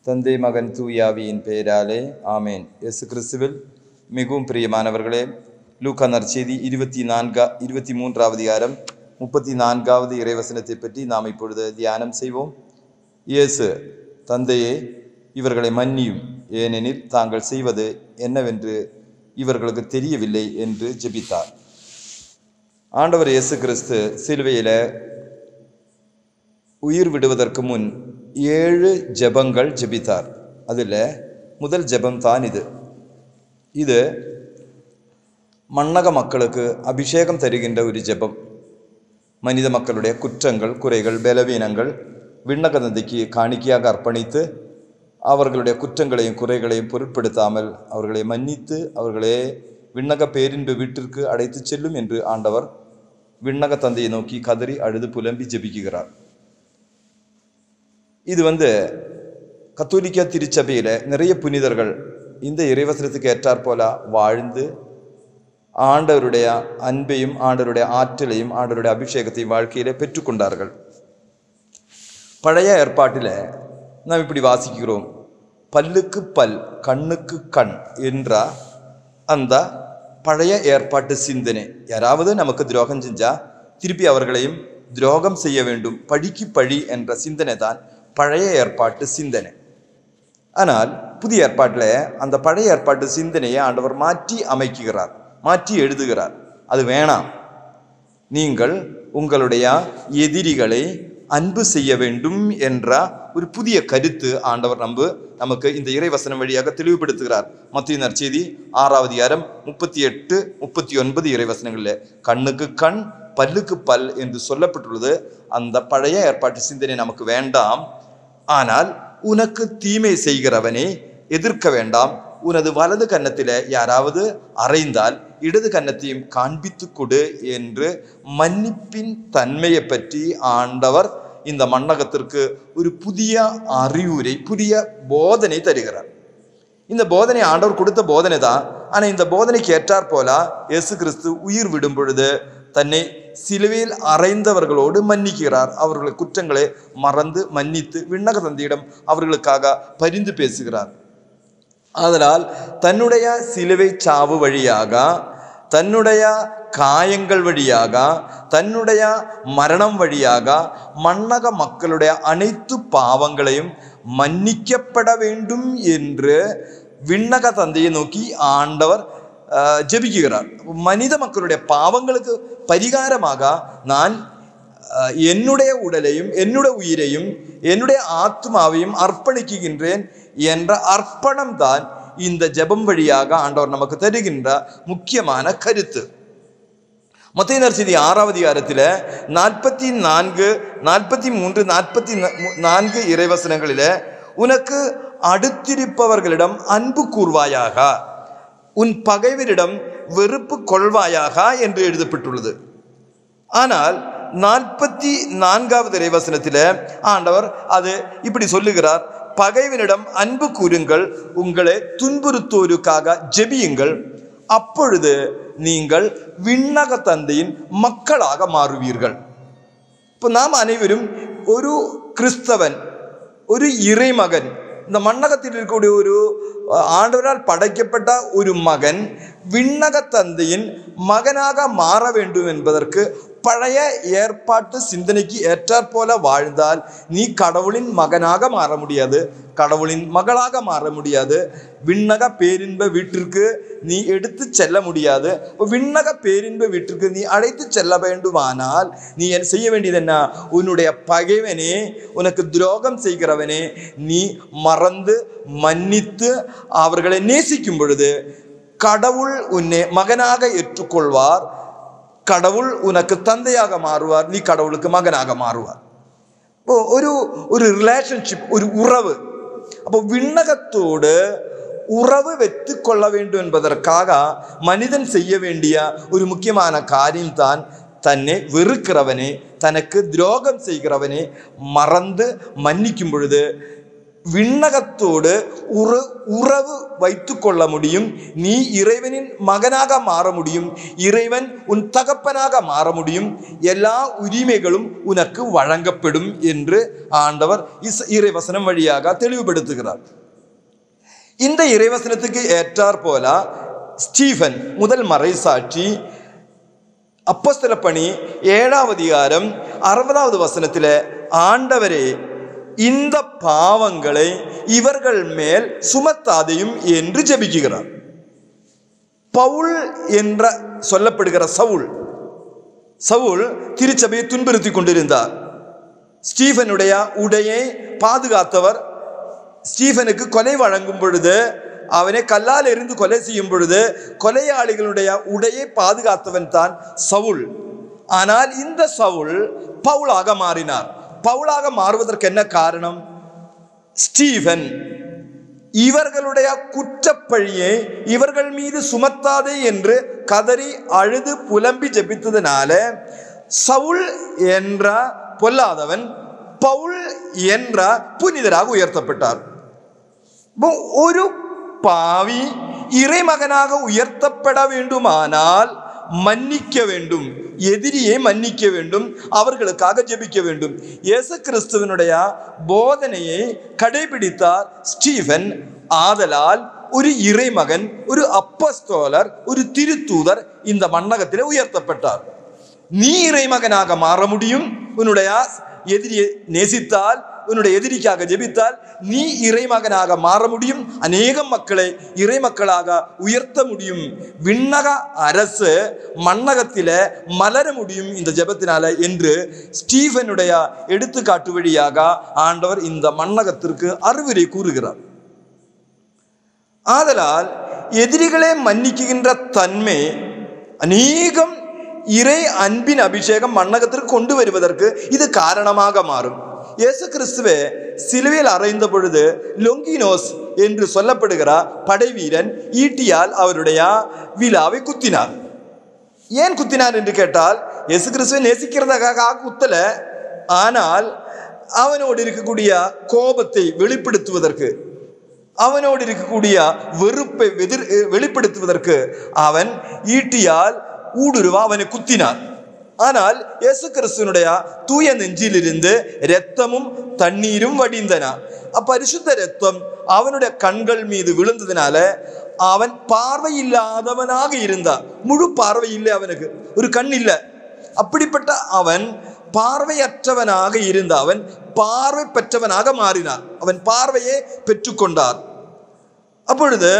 தந்தை மகன் தூயாவியின் பெயராலே ஆமேன் இயேசு கிறிஸ்துவில் மிகவும் பிரியமானவர்களே லூக்கா நற்செய்தி இருபத்தி நான்கா இருபத்தி மூன்றாவது அதிகாரம் முப்பத்தி நான்காவது இறைவசனத்தை பற்றி நாம் இப்பொழுது தியானம் செய்வோம் இயேசு தந்தையே இவர்களை மன்னியும் ஏனெனில் தாங்கள் செய்வது என்னவென்று இவர்களுக்கு தெரியவில்லை என்று ஜெபித்தார் ஆண்டவர் இயேசு கிறிஸ்து சிலுவையில் உயிர் விடுவதற்கு முன் ஏழு ஜெபங்கள் ஜெபித்தார் அதில் முதல் ஜெபம் தான் இது இது மண்ணக மக்களுக்கு அபிஷேகம் தருகின்ற ஒரு ஜெபம் மனித மக்களுடைய குற்றங்கள் குறைகள் பலவீனங்கள் விண்ணக நந்திக்கு காணிக்கையாக அர்ப்பணித்து அவர்களுடைய குற்றங்களையும் குறைகளையும் பொருட்படுத்தாமல் அவர்களை மன்னித்து அவர்களே விண்ணக பேரின்பு வீட்டிற்கு அழைத்து செல்லும் என்று ஆண்டவர் விண்ணக தந்தையை நோக்கி கதறி அழுது புலம்பி ஜெபிக்குகிறார் இது வந்து கத்தோலிக்க திருச்சபையில் நிறைய புனிதர்கள் இந்த இறைவசனத்துக்கு ஏற்றாற் போல வாழ்ந்து ஆண்டவருடைய அன்பையும் ஆண்டவருடைய ஆற்றலையும் ஆண்டவருடைய அபிஷேகத்தையும் வாழ்க்கையில பெற்றுக்கொண்டார்கள் பழைய ஏற்பாட்டில் நாம் இப்படி வாசிக்கிறோம் பல்லுக்கு பல் கண்ணுக்கு கண் என்ற அந்த பழைய ஏற்பாட்டு சிந்தனை யாராவது நமக்கு துரோகம் செஞ்சா திருப்பி அவர்களையும் துரோகம் செய்ய வேண்டும் பழிக்கு பழி என்ற சிந்தனை தான் பழைய ஏற்பாட்டு சிந்தனை ஆனால் புதிய ஏற்பாட்டில் அந்த பழைய ஏற்பாட்டு சிந்தனையை ஆண்டவர் மாற்றி அமைக்குகிறார் மாற்றி எழுதுகிறார் அது வேணாம் நீங்கள் உங்களுடைய எதிரிகளை அன்பு செய்ய வேண்டும் என்ற ஒரு புதிய கருத்து ஆண்டவர் நம்பு நமக்கு இந்த இறைவசனம் வழியாக தெளிவுபடுத்துகிறார் மத்திய நற்செய்தி ஆறாவது அறம் முப்பத்தி எட்டு முப்பத்தி ஒன்பது இறைவசனங்களில் கண்ணுக்கு கண் பல்லுக்கு பல் என்று சொல்லப்பட்டுள்ளது அந்த பழைய ஏற்பாட்டு சிந்தனை நமக்கு வேண்டாம் ஆனால் உனக்கு தீமை செய்கிறவனே எதிர்க்க வேண்டாம் உனது வலது கன்னத்தில யாராவது அறைந்தால் இடது கன்னத்தையும் காண்பித்து கொடு என்று மன்னிப்பின் தன்மையை பற்றி ஆண்டவர் இந்த மண்ணகத்திற்கு ஒரு புதிய அறிவுரை புதிய போதனை தருகிறார் இந்த போதனை ஆண்டவர் கொடுத்த போதனை தான் ஆனால் இந்த போதனைக்கு ஏற்றாற் போல இயேசு கிறிஸ்து உயிர் விடும் பொழுது தன்னை சிலுவையில் அறைந்தவர்களோடு மன்னிக்கிறார் அவர்கள் குற்றங்களை மறந்து மன்னித்து விண்ணக தந்தையிடம் அவர்களுக்காக பரிந்து பேசுகிறார் அதனால் தன்னுடைய சிலுவை சாவு வழியாக தன்னுடைய காயங்கள் வழியாக தன்னுடைய மரணம் வழியாக மன்னக மக்களுடைய அனைத்து பாவங்களையும் மன்னிக்கப்பட வேண்டும் என்று விண்ணக தந்தையை நோக்கி ஆண்டவர் ஆஹ், ஜெபிக்குகிறார் மனித மக்களுடைய பாவங்களுக்கு பரிகாரமாக நான் ஆஹ், என்னுடைய உடலையும் என்னுடைய உயிரையும் என்னுடைய ஆத்மாவையும் அர்ப்பணிக்குகின்றேன் என்ற அர்ப்பணம் தான் இந்த ஜெபம் வழியாக ஆண்டவர் நமக்கு தருகின்ற முக்கியமான கருத்து மத்திய நற்செய்தி ஆறாவது அதிகாரத்தில் நாற்பத்தி நான்கு நாற்பத்தி மூன்று நாற்பத்தி நான்கு இறைவசனங்களில் உனக்கு அடுத்திருப்பவர்களிடம் அன்பு கூர்வாயாக உன் பகைவரிடம் வெறுப்பு கொள்வாயாக என்று எழுதப்பட்டுள்ளது ஆனால் நாற்பத்தி நான்காவது இறைவசனத்தில் ஆண்டவர் அது இப்படி சொல்லுகிறார் பகைவனிடம் அன்பு கூறுங்கள் உங்களை துன்புறுத்தோருக்காக ஜெபியுங்கள் அப்பொழுது நீங்கள் விண்ணக தந்தையின் மக்களாக மாறுவீர்கள் இப்போ நாம் அனைவரும் ஒரு கிறிஸ்தவன் ஒரு இறைமகன் இந்த மண்ணகத்தில் இருக்கக்கூடிய ஒரு அஹ், ஆண்டவரால் படைக்கப்பட்ட ஒரு மகன் விண்ணக தந்தையின் மகனாக மாற வேண்டும் என்பதற்கு பழைய ஏற்பாட்டு சிந்தனைக்கு ஏற்றாற் போல வாழ்ந்தால் நீ கடவுளின் மகனாக மாற முடியாது கடவுளின் மகளாக மாற முடியாது விண்ணக பேரின்ப வீட்டிற்கு நீ எடுத்து செல்ல முடியாது அப்ப விண்ணக பேரின்ப வீட்டிற்கு நீ அழைத்து செல்ல வேண்டுமானால் நீ என்ன செய்ய வேண்டியது என்ன உன்னுடைய பகைவனே உனக்கு துரோகம் செய்கிறவனே நீ மறந்து மன்னித்து அவர்களை நேசிக்கும் பொழுது கடவுள் உன்னை மகனாக ஏற்றுக்கொள்வார் கடவுள் உனக்கு தந்தையாக மாறுவார் நீ கடவுளுக்கு மகனாக மாறுவார் இப்போ ஒரு ஒரு ரிலேஷன்ஷிப் ஒரு உறவு அப்போ விண்ணகத்தோடு உறவு வைத்து கொள்ள வேண்டும் என்பதற்காக மனிதன் செய்ய வேண்டிய ஒரு முக்கியமான காரியம்தான் தன்னை வெறுக்கிறவனே தனக்கு துரோகம் செய்கிறவனே மறந்து மன்னிக்கும் பொழுது விண்ணகத்தோடு உற உறவு வைத்து கொள்ள முடியும் நீ இறைவனின் மகனாக மாற முடியும் இறைவன் உன் தகப்பனாக மாற முடியும் எல்லா உரிமைகளும் உனக்கு வழங்கப்படும் என்று ஆண்டவர் இஸ் இறைவசனம் வழியாக தெளிவுபடுத்துகிறார் இந்த இறைவசனத்துக்கு ஏற்றார் போல ஸ்டீஃபன் முதல் மறைசாட்சி அப்பஸ்தல பணி ஏழாவது அதிகாரம் அறுபதாவது வசனத்தில் ஆண்டவரே இந்த பாவங்களை இவர்கள் மேல் சுமத்தாதையும் என்று ஜெபிக்குகிறார் பவுல் என்ற சொல்லப்படுகிற சவுல் சவுல் திருச்சபையை துன்புறுத்தி கொண்டிருந்தார் ஸ்டீஃபனுடைய உடையை பாதுகாத்தவர் ஸ்டீஃபனுக்கு கொலை வழங்கும் பொழுது அவனை கல்லால் எறிந்து கொலை செய்யும் பொழுது கொலையாளிகளுடைய உடையை பாதுகாத்தவன் தான் சவுல் ஆனால் இந்த சவுல் பவுலாக மாறினார் பவுலாக மாறுவதற்கு என்ன காரணம் ஸ்டீஃபன் இவர்களுடைய குற்றப்பழியை இவர்கள் மீது சுமத்தாதே என்று கதறி அழுது புலம்பி ஜெபித்ததுனால சவுல் என்ற பொல்லாதவன் பவுல் என்ற புனிதராக உயர்த்தப்பட்டார் இப்போ ஒரு பாவி இறைமகனாக உயர்த்தப்பட வேண்டுமானால் மன்னிக்க வேண்டும் எதிரியை மன்னிக்க வேண்டும் அவர்களுக்காக ஜெபிக்க வேண்டும் இயேசு கிறிஸ்துவனுடைய போதனையை கடைபிடித்தார் ஸ்டீஃபன் ஆதலால் ஒரு இறைமகன் ஒரு அப்பஸ்தோலர் ஒரு திருத்தூதர் இந்த மண்ணகத்திலே உயர்த்தப்பட்டார் நீ இறைமகனாக மாற முடியும் உன்னுடைய எதிரியை நேசித்தால் உன்னுடைய எதிரிக்காக ஜெபித்தால் நீ இறைமகனாக மாற முடியும் அநேகம் மக்களை இறைமக்களாக உயர்த்த முடியும் விண்ணக அரசு மண்ணகத்தில மலர முடியும் இந்த ஜெபத்தினால என்று ஸ்டீஃபனுடைய எடுத்துக்காட்டு வழியாக ஆண்டவர் இந்த மண்ணகத்திற்கு அறிவுரை கூறுகிறார் ஆதலால் எதிரிகளை மன்னிக்குகின்ற தன்மை அநேகம் இறை அன்பின் அபிஷேகம் மண்ணகத்திற்கு கொண்டு வருவதற்கு இது காரணமாக மாறும் இயேசு கிறிஸ்துவே சிலுவையில் அறைந்த பொழுது லொங்கினோஸ் என்று சொல்லப்படுகிற படைவீரன் ஈட்டியால் அவருடைய விழாவை குத்தினார் ஏன் குத்தினார் என்று கேட்டால் இயேசு கிறிஸ்துவை நேசிக்கிறதுக்காக குத்தல ஆனால் அவனோடு இருக்கக்கூடிய கோபத்தை வெளிப்படுத்துவதற்கு அவனோடு இருக்கக்கூடிய வெறுப்பை வெதிர் வெளிப்படுத்துவதற்கு அவன் ஈட்டியால் ஊடுருவா அவனை குத்தினான் ஆனால் இயேசு கிறிஸ்துவனுடைய தூய நெஞ்சிலிருந்து இரத்தமும் தண்ணீரும் வடிந்தன அப்பரிசுத்த ரத்தம் அவனுடைய கண்கள் மீது விழுந்ததுனால அவன் பார்வையில்லாதவனாக இருந்தான் முழு பார்வை இல்லை அவனுக்கு ஒரு கண் இல்லை அப்படிப்பட்ட அவன் பார்வையற்றவனாக இருந்த அவன் பார்வை பெற்றவனாக மாறினான் அவன் பார்வையை பெற்றுக்கொண்டார் அப்பொழுது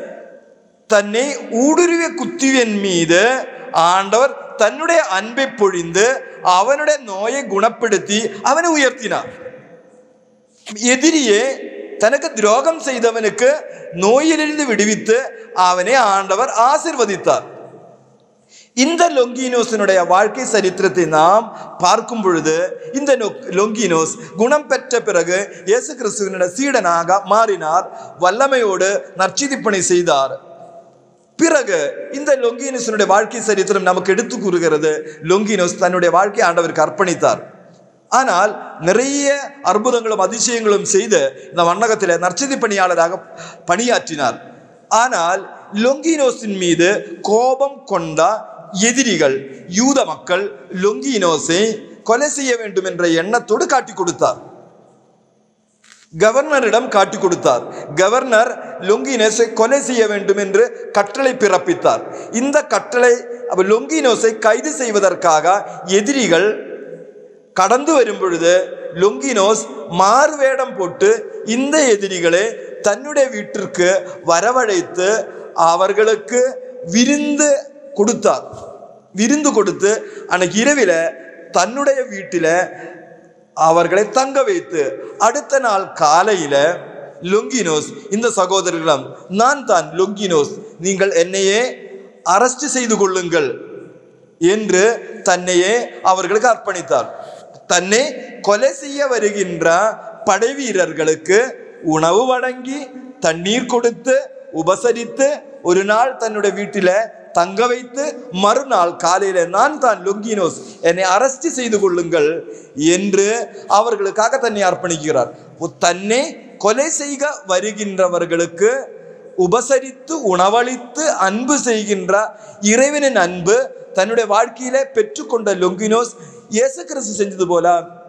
தன்னை ஊடுருவிய குத்தியன் மீது ஆண்டவர் தன்னுடைய அன்பை பொழிந்து அவனுடைய நோயை குணப்படுத்தி அவனை உயர்த்தினார் எதிரியே தனக்கு துரோகம் செய்தவனுக்கு நோயிலிருந்து விடுவித்து அவனை ஆண்டவர் ஆசிர்வதித்தார் இந்த லொங்கினோஸினுடைய வாழ்க்கை சரித்திரத்தை நாம் பார்க்கும் பொழுது இந்த நொ- லொங்கினோஸ் குணம் பெற்ற பிறகு இயேசு கிறிஸ்துவனுடைய சீடனாக மாறினார் வல்லமையோடு நற்செய்திப்பணி செய்தார் பிறகு இந்த லொங்கினோஸினுடைய வாழ்க்கை சரித்திரம் நமக்கு எடுத்து கூறுகிறது லொங்கினோஸ் தன்னுடைய வாழ்க்கை ஆண்டவருக்கு அர்ப்பணித்தார் ஆனால் நிறைய அற்புதங்களும் அதிசயங்களும் செய்து இந்த வண்ணகத்தில் நற்செய்தி பணியாளராக பணியாற்றினார் ஆனால் லொங்கினோஸின் மீது கோபம் கொண்ட எதிரிகள் யூத மக்கள் லொங்கினோஸை கொலை செய்ய வேண்டும் என்ற எண்ணத்தோடு காட்டி கொடுத்தார் கவர்னரிடம் காட்டி கொடுத்தார் கவர்னர் லொங்கினோஸை கொலை செய்ய வேண்டும் என்று கட்டளை பிறப்பித்தார் இந்த கட்டளை அப்ப லொங்கினோஸை கைது செய்வதற்காக எதிரிகள் கடந்து வரும் பொழுது லொங்கினோஸ் மாறுவேடம் போட்டு இந்த எதிரிகளை தன்னுடைய வீட்டிற்கு வரவழைத்து அவர்களுக்கு விருந்து கொடுத்தார் விருந்து கொடுத்து அன்னைக்கு இரவில் தன்னுடைய வீட்டில் அவர்களை தங்க வைத்து அடுத்த நாள் காலையில லொங்கினோஸ் இந்த சகோதரர்களிடம் நான் தான் லொங்கினோஸ் நீங்கள் என்னையே அரஸ்ட் செய்து கொள்ளுங்கள் என்று தன்னையே அவர்களுக்கு அர்ப்பணித்தார் தன்னை கொலை செய்ய வருகின்ற படைவீரர்களுக்கு உணவு வழங்கி தண்ணீர் கொடுத்து உபசரித்து ஒரு நாள் தன்னுடைய வீட்டில தங்க வைத்து மறுநாள் காலையில நான் தான் லொங்கினோஸ் என்னை அரஸ்ட் செய்து கொள்ளுங்கள் என்று அவர்களுக்காக தன்னை அர்ப்பணிக்கிறார் ஓ, தன்னை கொலை செய்க வருகின்றவர்களுக்கு உபசரித்து உணவளித்து அன்பு செய்கின்ற இறைவனின் அன்பு தன்னுடைய வாழ்க்கையில பெற்றுக்கொண்ட லொங்கினோஸ் இயேசு கிறிஸ்து செஞ்சது போல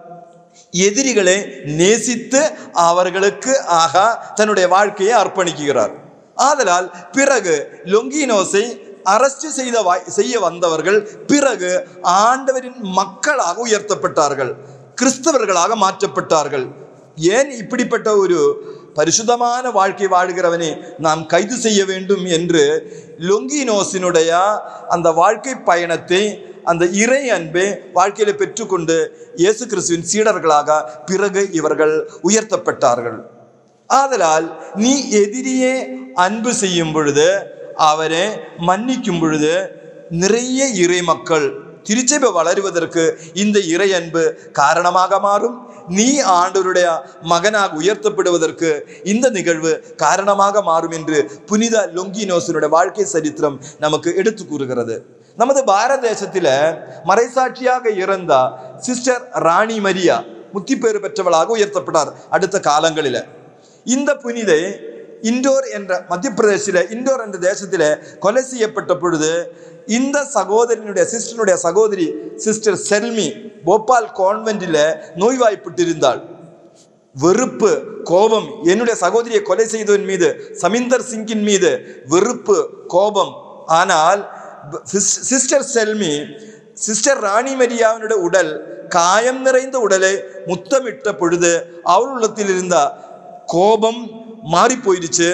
எதிரிகளை நேசித்து அவர்களுக்கு ஆக தன்னுடைய வாழ்க்கையை அர்ப்பணிக்கிறார் ஆதலால் பிறகு லொங்கினோஸை அரஸ்ட் செய்த வாய்- செய்ய வந்தவர்கள் பிறகு ஆண்டவரின் மக்களாக உயர்த்தப்பட்டார்கள் கிறிஸ்தவர்களாக மாற்றப்பட்டார்கள் ஏன் இப்படிப்பட்ட ஒரு பரிசுத்தமான வாழ்க்கை வாழ்கிறவனை நாம் கைது செய்ய வேண்டும் என்று லொங்கினோஸினுடைய அந்த வாழ்க்கை பயணத்தை அந்த இறை அன்பை வாழ்க்கையில பெற்றுக்கொண்டு இயேசு கிறிஸ்துவின் சீடர்களாக பிறகு இவர்கள் உயர்த்தப்பட்டார்கள் ஆதலால் நீ எதிரியே அன்பு செய்யும் பொழுது அவரை மன்னிக்கும் பொழுது நிறைய இறை மக்கள் திருச்சபை வளருவதற்கு இந்த இறை அன்பு காரணமாக மாறும் நீ ஆண்டவருடைய மகனாக உயர்த்தப்படுவதற்கு இந்த நிகழ்வு காரணமாக மாறும் என்று புனித லொங்கினோசனுடைய வாழ்க்கை சரித்திரம் நமக்கு எடுத்து கூறுகிறது நமது பாரத தேசத்தில மறைசாட்சியாக இறந்த சிஸ்டர் ராணி மரியா முத்திப்பேறு பெற்றவளாக உயர்த்தப்பட்டார் அடுத்த காலங்களில இந்த புனிதை இண்டோர் என்ற மத்திய பிரதேசில இண்டோர் என்ற தேசத்தில கொலை செய்யப்பட்ட பொழுது இந்த சகோதரனுடைய சிஸ்டருடைய சகோதரி சிஸ்டர் செல்மி போபால் கான்வென்ட்டில் நோய்வாய்ப்பட்டிருந்தாள் வெறுப்பு கோபம் என்னுடைய சகோதரியை கொலை செய்தவன் மீது சமிந்தர் சிங்கின் மீது வெறுப்பு கோபம் ஆனால் sis- sister Selmi sister Rani மரியாவினுடைய உடல் காயம் நிறைந்த உடலை முத்தமிட்ட பொழுது அவள் உள்ளத்தில் இருந்த கோபம் மாறி போயிடுச்சு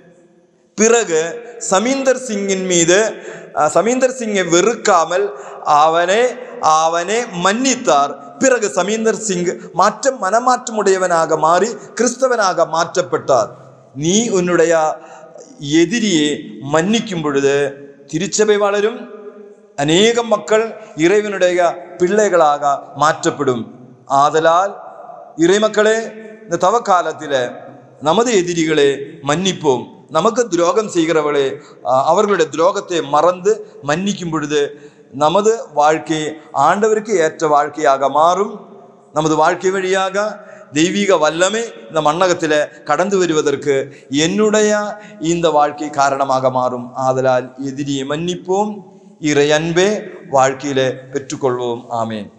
பிறகு சமீந்தர் சிங்கின் மீது அஹ், சமீந்தர் சிங்கை வெறுக்காமல் அவனை அவனை மன்னித்தார் பிறகு சமீந்தர் சிங் மாற்றம் மனமாற்றமுடையவனாக மாறி கிறிஸ்தவனாக மாற்றப்பட்டார் நீ உன்னுடைய எதிரியை மன்னிக்கும் பொழுது திருச்சபை வளரும் அநேகம் மக்கள் இறைவனுடைய பிள்ளைகளாக மாற்றப்படும் ஆதலால் இறைமக்களே இந்த தவ காலத்தில நமது எதிரிகளை மன்னிப்போம் நமக்கு துரோகம் செய்கிறவர்களே அஹ், அவர்களுடைய துரோகத்தை மறந்து மன்னிக்கும் பொழுது நமது வாழ்க்கை ஆண்டவருக்கு ஏற்ற வாழ்க்கையாக மாறும் நமது வாழ்க்கை வழியாக தெய்வீக வல்லமை இந்த மண்ணகத்தில் கடந்து வருவதற்கு என்னுடைய இந்த வாழ்க்கை காரணமாக மாறும் ஆதலால் எதிரியை மன்னிப்போம் இறை அன்பே வாழ்க்கையில பெற்றுக்கொள்வோம் ஆமேன்